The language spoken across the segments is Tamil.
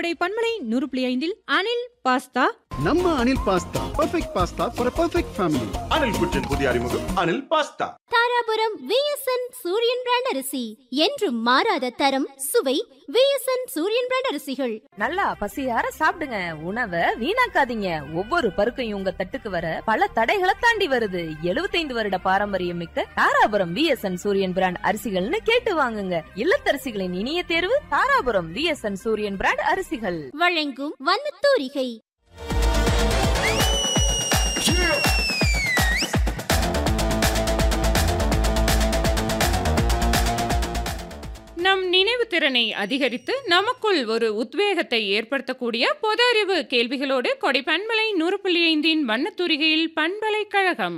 கோடை பன்மலை நூறு புள்ளி ஐந்தில் அனில் பாஸ்தா நம்ம Anil pasta perfect pasta for perfect family Anil குற்றின் புதிய அறிமுகம் Anil pasta Dharapuram VSN Suriyan brand அரிசி என்றும் மாறாத தரம் சுவை விஎஸ்என் சூரியன் பிராண்ட் அரிசிகள் நல்லா பசியார சாப்பிடுங்க உணவை வீணாக்காதீங்க ஒவ்வொரு பருக்கையும் உங்க தட்டுக்கு வர பல தடைகளை தாண்டி வருது 75 வருட பாரம்பரியம் மிக்க தாராபுரம் விஎஸ்என் சூரியன் பிராண்ட் அரிசிகள்னு கேட்டு வாங்குங்க இல்லத்தரசிகளின் இனிய தேர்வு தாராபுரம் விஎஸ்என் சூரியன் பிராண்ட் அரிசிகள் வழங்கும் வண்ணத்தூரிகை நம் நினைவு திறனை அதிகரித்து நமக்குள் ஒரு உத்வேகத்தை ஏற்படுத்தக்கூடிய பொது அறிவு கேள்விகளோடு கொடை பண்பலை நூறு புள்ளி ஐந்தின் வண்ணத்தூரிகையில் பண்பலைக்கழகம்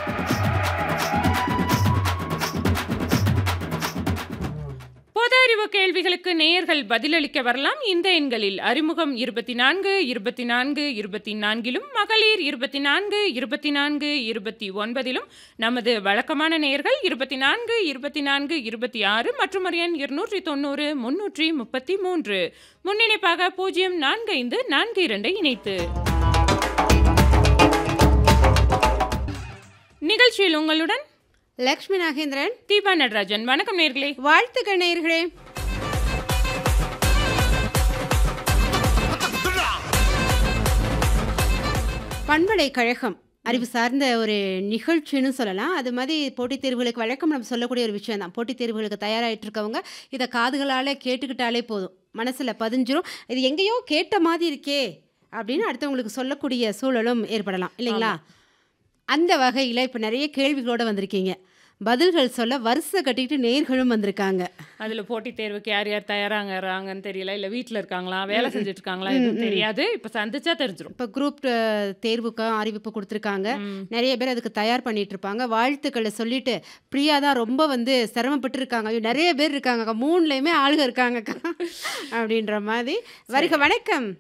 பொது அறிவு கேள்விகளுக்கு நேயர்கள் பதிலளிக்க வரலாம் இந்த எண்களில் அறிமுகம் இருபத்தி நான்கு இருபத்தி நான்கு இருபத்தி நான்கிலும் மகளிர் இருபத்தி நான்கு இருபத்தி நான்கு இருபத்தி ஒன்பதிலும் நமது வழக்கமான நேயர்கள் இருபத்தி நான்கு இருபத்தி நான்கு இருபத்தி ஆறு மற்றும் ஒரு எண் இருநூற்றி தொண்ணூறு முன்னூற்றி முப்பத்தி மூன்று முன்னிணைப்பாக பூஜ்ஜியம் நான்கு ஐந்து நான்கு இரண்டை இணைத்து நிகழ்ச்சியில் உங்களுடன் லக்ஷ்மி நாகேந்திரன் தீபா நடராஜன் வணக்கம் நேர்களே வாழ்த்துக்கள் நேயர்களே பண்பலை கழகம் அறிவு சார்ந்த ஒரு நிகழ்ச்சின்னு சொல்லலாம் அது மாதிரி போட்டித் தேர்வுகளுக்கு வழக்கம் நம்ம சொல்லக்கூடிய ஒரு விஷயம் தான் போட்டித் தேர்வுகளுக்கு தயாராகிட்டு இருக்கவங்க இதை காதுகளால் கேட்டுக்கிட்டாலே போதும் மனசில் பதிஞ்சிரும் இது எங்கேயோ கேட்ட மாதிரி இருக்கே அப்படின்னு அடுத்தவங்களுக்கு சொல்லக்கூடிய சூழலும் ஏற்படலாம் இல்லைங்களா அந்த வகையில் இப்போ நிறைய கேள்விகளோட வந்திருக்கீங்க பதில்கள் சொல்ல வரிசை கட்டிக்கிட்டு நேர்களும் வந்திருக்காங்க அதுல போட்டித் தேர்வுக்கு யார் யார் தயாராகிறாங்கன்னு தெரியல இல்ல வீட்ல இருக்காங்களா வேலை செஞ்சுட்டு இருக்காங்களா எதுவும் தெரியாது இப்ப சந்திச்சா தெரிஞ்சிரும் இப்போ குரூப் தேர்வுக்கும் அறிவிப்பு கொடுத்துருக்காங்க நிறைய பேர் அதுக்கு தயார் பண்ணிட்டு இருப்பாங்க வாழ்த்துக்களை சொல்லிட்டு பிரியா தான் ரொம்ப வந்து சிரமப்பட்டு இருக்காங்க ஐயோ, நிறைய பேர் இருக்காங்க மூணுலேயுமே ஆளுங்க இருக்காங்கக்கா அப்படின்ற மாதிரி வருக வணக்கம்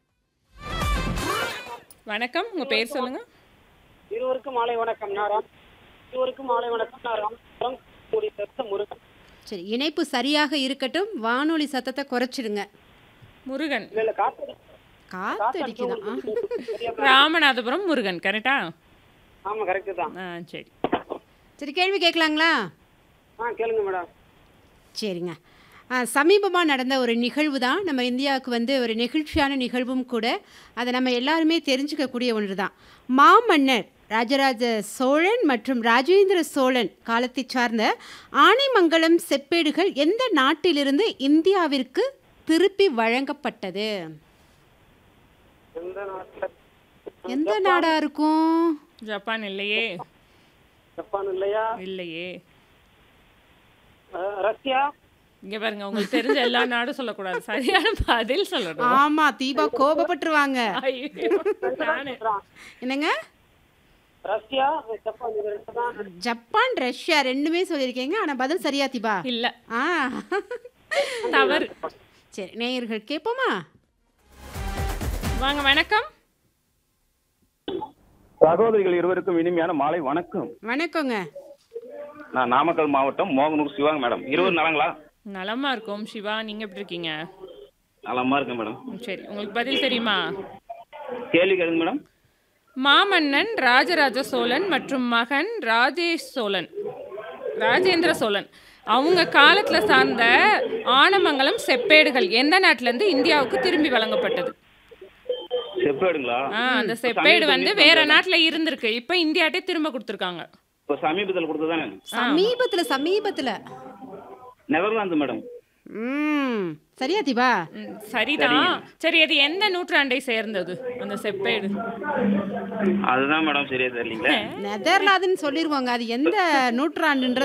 வணக்கம் உங்க பேர் சொல்லுங்க இருவருக்கும் மாலை வணக்கம் நான் ராம் இருவருக்கும் மாலை வணக்கம் நான் ராமபுரம் கூடிய பெருத்த முருகன் சரி இணைப்பு சரியாக இருக்கட்டும் வானொலி சத்தத்தை குறைச்சிடுங்க முருகன் இல்ல இல்ல காத்தடி காத்து அடிக்குதான் ஆ. சரியா? ராமநாதபுரம் முருகன் கரெக்டா ஆமா கரெக்ட் தான் ஆ சரி சரி கேள்வி கேட்கலாங்களா ஆ கேளுங்க மேடம் சரிங்க சமீபமாக நடந்த ஒரு நிகழ்வு தான் நம்ம இந்தியாவுக்கு வந்து ஒரு நெகிழ்ச்சியான நிகழ்வும் கூட அதை நம்ம எல்லாருமே தெரிஞ்சுக்கக்கூடிய ஒன்று தான் மாமன்னர் ராஜராஜ சோழன் மற்றும் ராஜேந்திர சோழன் காலத்தைச் சார்ந்த ஆனைமங்கலம் செப்பேடுகள் எந்த நாட்டிலிருந்து இந்தியாவிற்கு திருப்பி வழங்கப்பட்டது எந்த நாட்டுல எந்த நாடா இருக்கும் ஜப்பான் இல்லையே ஜப்பான் இல்லையா இல்லையே அஹ், ரஷ்யா இங்க பாருங்க உங்களுக்கு தெரிஞ்ச எல்லா நாடும் சொல்லக்கூடாது சரியான பதில் சொல்லணும் ஆமா தீபா கோபப்பட்டுருவாங்க ஐயோ, நானு என்னங்க ரஷ்யா ஜப்பான் இது ரெண்டு தான் ஜப்பான் ரஷ்யா ரெண்டுமே சொல்லியிருக்கீங்க ஆனால் பதில் சரியா தீபா இல்ல ஆ தவறு சரி நேயர்கள் கேட்போமா வாங்க வணக்கம் சகோதரிகள் இருவருக்கும் இனிமையான மாலை வணக்கம் வணக்கங்க நான் நாமக்கல் மாவட்டம் மோகனூர் சிவாங்க மேடம் இருவர் நலங்களா நலமா இருக்கோம் சிவா நீங்க எப்படி இருக்கீங்க நலமா இருக்கேன் மேடம் ம், சரி உங்களுக்கு பதில் தெரியுமா கேள்வி கேளுங்க மேடம் மாமன்னன் ராஜராஜ சோழன் மற்றும் மகன் ராஜேஷ் சோழன் ராஜேந்திர சோழன் அவங்க காலத்துல சார்ந்த ஆனமங்கலம் செப்பேடுகள் எந்த நாட்டுல இருந்து இந்தியாவுக்கு திரும்பி வழங்கப்பட்டது செப்பேடுங்களா ஆ, அந்த செப்பேடு வந்து வேற நாட்டுல இருந்திருக்கு இப்ப இந்தியாட்டே திரும்ப கொடுத்துருக்காங்க இப்போ சமீபத்தில் கொடுத்ததானே சமீபத்துல சமீபத்துல நெதர்லாந்து மேடம் ம் சரியா தீபா ம், சரிதான் சரி அது எந்த நூற்றாண்டை சேர்ந்தது அந்த செப்பேடு அதுதான் மேடம் சரியா தெரியலீங்களே நெதர்லாந்துன்னு சொல்லிருவாங்க அது எந்த நூற்றாண்டுன்ற